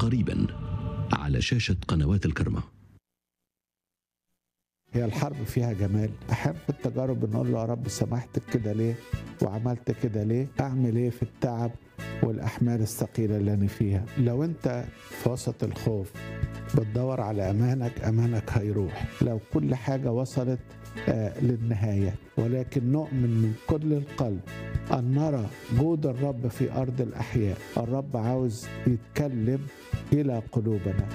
قريبا على شاشة قنوات الكرمة هي الحرب فيها جمال احب التجارب نقول له يا رب سمحت كده ليه وعملت كده ليه اعمل ايه في التعب والاحمال الثقيله اللي انا فيها لو انت في وسط الخوف بتدور على امانك امانك هيروح لو كل حاجه وصلت آه للنهايه ولكن نؤمن من كل القلب ان نرى جود الرب في ارض الاحياء الرب عاوز يتكلم الى قلوبنا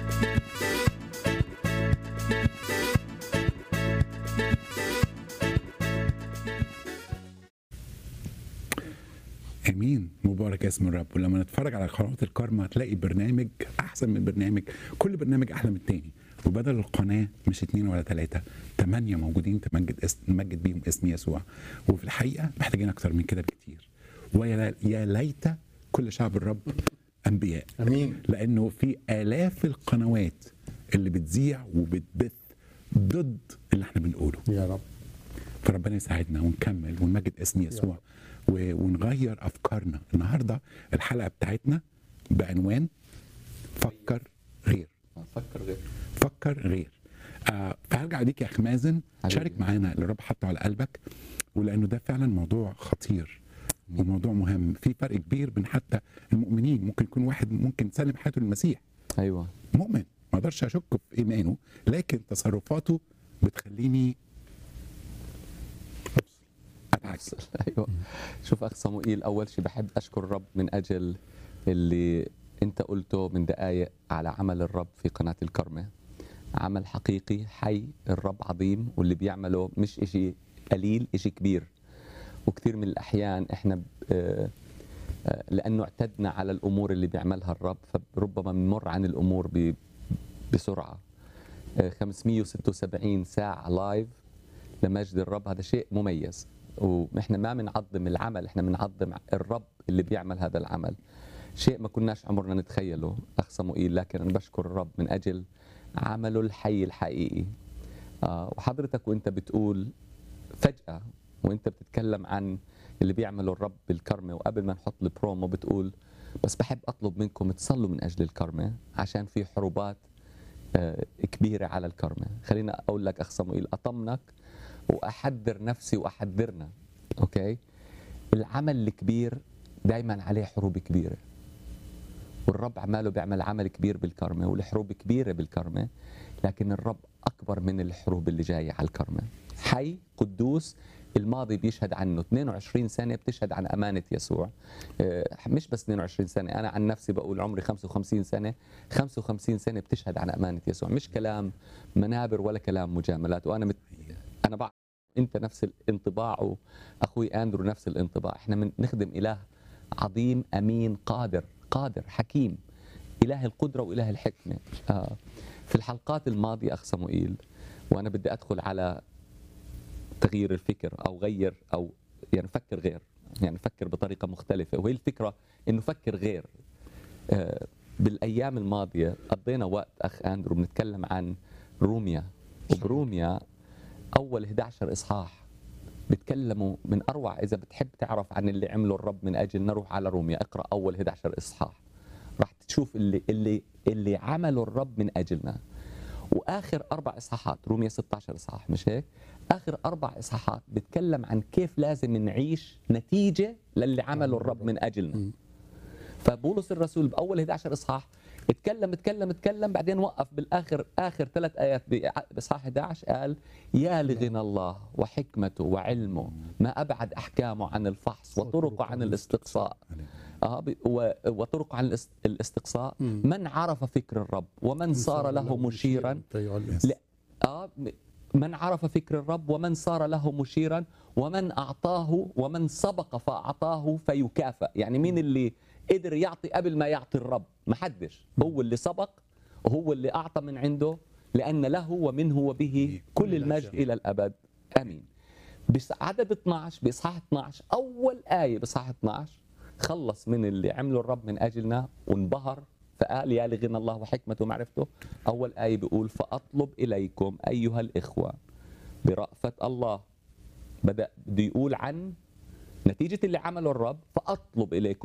امين مبارك اسم الرب ولما نتفرج على قنوات الكارما هتلاقي برنامج احسن من برنامج كل برنامج احلى من التاني وبدل القناه مش اتنين ولا ثلاثه ثمانيه موجودين تمجد اسم نمجد بيهم اسم يسوع وفي الحقيقه محتاجين اكتر من كده بكتير ويا يا ليت كل شعب الرب انبياء امين لانه في الاف القنوات اللي بتذيع وبتبث ضد اللي احنا بنقوله يا رب فربنا يساعدنا ونكمل ونمجد اسم يسوع و- ونغير افكارنا النهارده الحلقه بتاعتنا بعنوان فكر غير فكر غير فكر غير آه فهرجع ليك يا اخ مازن حبيبي. شارك معانا اللي الرب حطه على قلبك ولانه ده فعلا موضوع خطير وموضوع مهم في فرق كبير بين حتى المؤمنين ممكن يكون واحد ممكن سلم حياته للمسيح ايوه مؤمن ما اقدرش اشك في ايمانه لكن تصرفاته بتخليني اتعجب أفصل. ايوه شوف اخ صموئيل اول شيء بحب اشكر الرب من اجل اللي انت قلته من دقائق على عمل الرب في قناه الكرمه عمل حقيقي حي الرب عظيم واللي بيعمله مش إشي قليل إشي كبير وكثير من الاحيان احنا ب- آه، آه، لانه اعتدنا على الامور اللي بيعملها الرب فربما بنمر عن الامور ب- بسرعه آه، 576 ساعه لايف لمجد الرب هذا شيء مميز واحنا ما بنعظم العمل احنا بنعظم الرب اللي بيعمل هذا العمل شيء ما كناش عمرنا نتخيله اخ صموئيل لكن انا بشكر الرب من اجل عمله الحي الحقيقي آه وحضرتك وانت بتقول فجاه وانت بتتكلم عن اللي بيعمله الرب بالكرمه وقبل ما نحط البرومو بتقول بس بحب اطلب منكم تصلوا من اجل الكرمه عشان في حروبات آه، كبيره على الكرمه خلينا اقول لك اخ صموئيل اطمنك واحذر نفسي واحذرنا اوكي العمل الكبير دائما عليه حروب كبيره والرب عماله بيعمل عمل كبير بالكرمه والحروب كبيره بالكرمه لكن الرب اكبر من الحروب اللي جايه على الكرمه حي قدوس الماضي بيشهد عنه 22 سنه بتشهد عن امانه يسوع آه، مش بس 22 سنه انا عن نفسي بقول عمري 55 سنه 55 سنه بتشهد عن امانه يسوع مش كلام منابر ولا كلام مجاملات وانا مت... انا بعرف انت نفس الانطباع واخوي اندرو نفس الانطباع احنا من نخدم اله عظيم امين قادر قادر حكيم اله القدره واله الحكمه آه. في الحلقات الماضيه اخ صموئيل وانا بدي ادخل على تغيير الفكر او غير او يعني فكر غير يعني فكر بطريقه مختلفه وهي الفكره انه فكر غير آه، بالايام الماضيه قضينا وقت اخ اندرو بنتكلم عن روميا وبروميا اول 11 اصحاح بيتكلموا من اروع اذا بتحب تعرف عن اللي عمله الرب من اجل نروح على روميا اقرا اول 11 اصحاح راح تشوف اللي اللي اللي عمله الرب من اجلنا واخر اربع اصحاحات روميا 16 اصحاح مش هيك اخر اربع اصحاحات بتكلم عن كيف لازم نعيش نتيجه للي عمله الرب من اجلنا فبولس الرسول باول 11 اصحاح اتكلم اتكلم اتكلم بعدين وقف بالاخر اخر ثلاث ايات بإع- باصحاح 11 قال يا لغنى الله وحكمته وعلمه ما ابعد احكامه عن الفحص وطرقه عن الاستقصاء آه ب- و- وطرقه عن الاست- الاستقصاء من عرف فكر الرب ومن صار له مشيرا أيها الإنس. لا آه م- من عرف فكر الرب ومن صار له مشيرا ومن أعطاه ومن سبق فأعطاه فيكافأ يعني مين اللي قدر يعطي قبل ما يعطي الرب ما حدش هو اللي سبق وهو اللي أعطى من عنده لأن له ومنه وبه كل المجد إلى الأبد آمين بس عدد 12 بإصحاح 12 أول آية بإصحاح 12 خلص من اللي عمله الرب من أجلنا وانبهر فقال يا لغنى الله وحكمته ومعرفته أول آية بيقول فأطلب إليكم أيها الإخوة برأفة الله بدأ بده يقول عن نتيجة اللي عمله الرب فأطلب إليكم